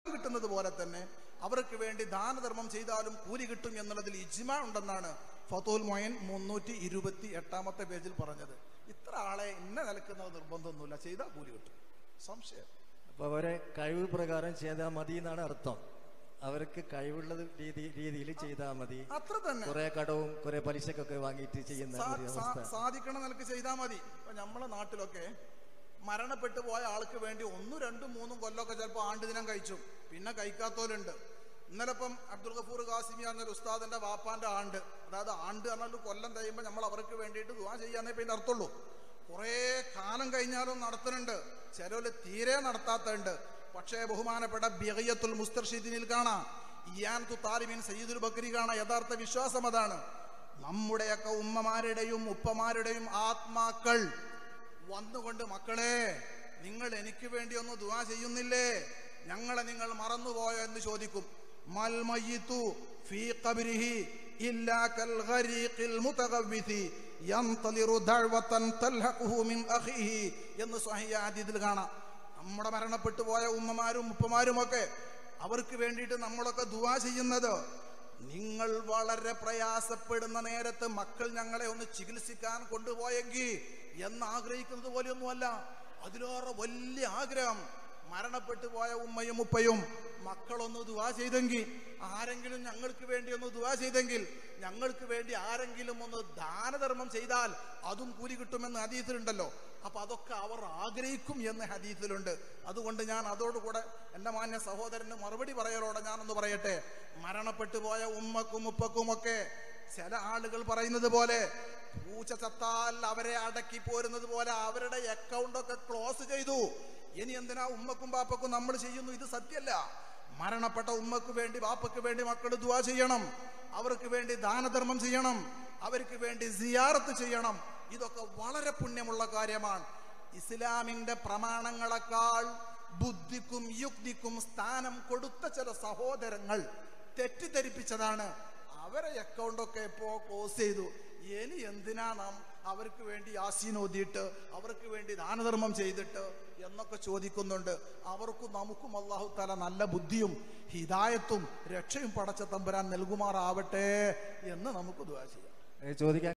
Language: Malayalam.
കിട്ടുന്നത് പോലെ തന്നെ അവർക്ക് വേണ്ടി ദാനധർമ്മം ചെയ്താലും കൂലി കിട്ടും എന്നുള്ളതിൽ ഇജ്മ ഉണ്ടെന്നാണ് ഫത്തോൽ മൊയൻ മുന്നൂറ്റി ഇരുപത്തി എട്ടാമത്തെ പേജിൽ പറഞ്ഞത് ഇത്ര ആളെ ഇന്ന നിലക്കുന്നത് നിർബന്ധമൊന്നുമില്ല ചെയ്താൽ കൂലി കിട്ടും സംശയം അപ്പൊ അവരെ കഴിവ് പ്രകാരം ചെയ്താൽ മതി എന്നാണ് അർത്ഥം അവർക്ക് കഴിവുള്ള രീതി രീതിയിൽ ചെയ്താൽ മതി അത്ര തന്നെ കുറെ കടവും കുറെ പലിശക്കൊക്കെ വാങ്ങിയിട്ട് ചെയ്യുന്ന സാ- ഒരു സാ- അവസ്ഥ സാധിക്കണ നിലക്ക് ചെയ്താൽ മതി ഇപ്പൊ നമ്മളെ നാട്ടിലൊക്കെ മരണപ്പെട്ടു പോയ ആൾക്ക് വേണ്ടി ഒന്നും രണ്ടും മൂന്നും കൊല്ലമൊക്കെ ചിലപ്പോൾ ആണ്ട് ദിനം കഴിച്ചു പിന്നെ കഴിക്കാത്തോലുണ്ട് ഇന്നലെ ഇപ്പം അബ്ദുൽ ഗഫൂർ ഖാസിമി എന്നൊരു ഉസ്താദിന്റെ വാപ്പാന്റെ ആണ്ട് അതായത് ആണ്ട് പറഞ്ഞാൽ കൊല്ലം കഴിയുമ്പോൾ നമ്മൾ അവർക്ക് വേണ്ടിയിട്ട് ദുവാ ചെയ്യാന്നേ പിന്നെ അർത്ഥമുള്ളൂ കുറേ കാലം കഴിഞ്ഞാലും നടത്തുന്നുണ്ട് ചിലവര് തീരെ നടത്താത്തുണ്ട് പക്ഷേ ബഹുമാനപ്പെട്ട ബിയത്തുൽ മുസ്തർഷിദിനിൽ കാണാം ഇയാനത്തു താലിമിൻ സയ്യിദുൽ ബക്രി കാണാം യഥാർത്ഥ വിശ്വാസം അതാണ് നമ്മുടെയൊക്കെ ഉമ്മമാരുടെയും ഉപ്പമാരുടെയും ആത്മാക്കൾ വന്നുകൊണ്ട് മക്കളെ നിങ്ങൾ എനിക്ക് വേണ്ടി ഒന്ന് ദുആ ചെയ്യുന്നില്ലേ ഞങ്ങളെ നിങ്ങൾ മറന്നുപോയോ എന്ന് ചോദിക്കും മൽ മയ്യിത്തു ഫീ ഖബ്രിഹി ഇല്ലാ കൽ ഗരീഖിൽ മുതഗവ്വിതി യൻതളിറു ദഅവതൻ തൽഹഖുഹു മിൻ അഖീഹി എന്ന് സ്വഹീഹ ഹദീസിൽ കാണാം നമ്മുടെ മരണപ്പെട്ടു പോയ ഉമ്മമാരും ഉപ്പമാരും ഒക്കെ അവർക്ക് വേണ്ടിയിട്ട് നമ്മളൊക്കെ ദുആ ചെയ്യുന്നത് നിങ്ങൾ വളരെ പ്രയാസപ്പെടുന്ന നേരത്ത് മക്കൾ ഞങ്ങളെ ഒന്ന് ചികിത്സിക്കാൻ കൊണ്ടുപോയെങ്കിൽ എന്ന് ആഗ്രഹിക്കുന്നത് പോലെയൊന്നുമല്ല അതിലേറെ വലിയ ആഗ്രഹം മരണപ്പെട്ടു പോയ ഉമ്മയും ഉപ്പയും മക്കളൊന്ന് ദുവാ ചെയ്തെങ്കിൽ ആരെങ്കിലും ഞങ്ങൾക്ക് വേണ്ടി ഒന്ന് ദുവാ ചെയ്തെങ്കിൽ ഞങ്ങൾക്ക് വേണ്ടി ആരെങ്കിലും ഒന്ന് ദാനധർമ്മം ചെയ്താൽ അതും കൂലി കിട്ടുമെന്ന് ഹദീസിലുണ്ടല്ലോ അപ്പൊ അതൊക്കെ അവർ ആഗ്രഹിക്കും എന്ന് ഹദീസിലുണ്ട് അതുകൊണ്ട് ഞാൻ അതോടുകൂടെ എൻ്റെ മാന്യ സഹോദരന് മറുപടി പറയലോടെ ഞാനൊന്ന് പറയട്ടെ മരണപ്പെട്ടു പോയ ഉമ്മക്കും ഉപ്പക്കുമൊക്കെ ചില ആളുകൾ പറയുന്നത് പോലെ പൂച്ച ചത്താൽ അവരെ അടക്കി പോരുന്നത് പോലെ അവരുടെ അക്കൗണ്ടൊക്കെ ക്ലോസ് ചെയ്തു ഇനി എന്തിനാ ഉമ്മക്കും ബാപ്പക്കും നമ്മൾ ചെയ്യുന്നു ഇത് സത്യമല്ല മരണപ്പെട്ട ഉമ്മക്ക് വേണ്ടി ബാപ്പക്ക് വേണ്ടി മക്കൾ ദുവാ ചെയ്യണം അവർക്ക് വേണ്ടി ദാനധർമ്മം ചെയ്യണം അവർക്ക് വേണ്ടി സിയാറത്ത് ചെയ്യണം ഇതൊക്കെ വളരെ പുണ്യമുള്ള കാര്യമാണ് ഇസ്ലാമിന്റെ പ്രമാണങ്ങളെക്കാൾ ബുദ്ധിക്കും യുക്തിക്കും സ്ഥാനം കൊടുത്ത ചില സഹോദരങ്ങൾ തെറ്റിദ്ധരിപ്പിച്ചതാണ് അവരെ അക്കൗണ്ടൊക്കെ ഇപ്പോ ക്ലോസ് ചെയ്തു ഇനി എന്തിനാ നാം അവർക്ക് വേണ്ടി യാസീൻ ഓതിയിട്ട് അവർക്ക് വേണ്ടി ദാനധർമ്മം ചെയ്തിട്ട് എന്നൊക്കെ ചോദിക്കുന്നുണ്ട് അവർക്കും നമുക്കും അള്ളാഹു തല നല്ല ബുദ്ധിയും ഹിദായത്തും രക്ഷയും പടച്ച തമ്പുരാൻ നൽകുമാറാവട്ടെ എന്ന് നമുക്ക് ദുആ ചെയ്യാം ഏ, ചോദിക്കാൻ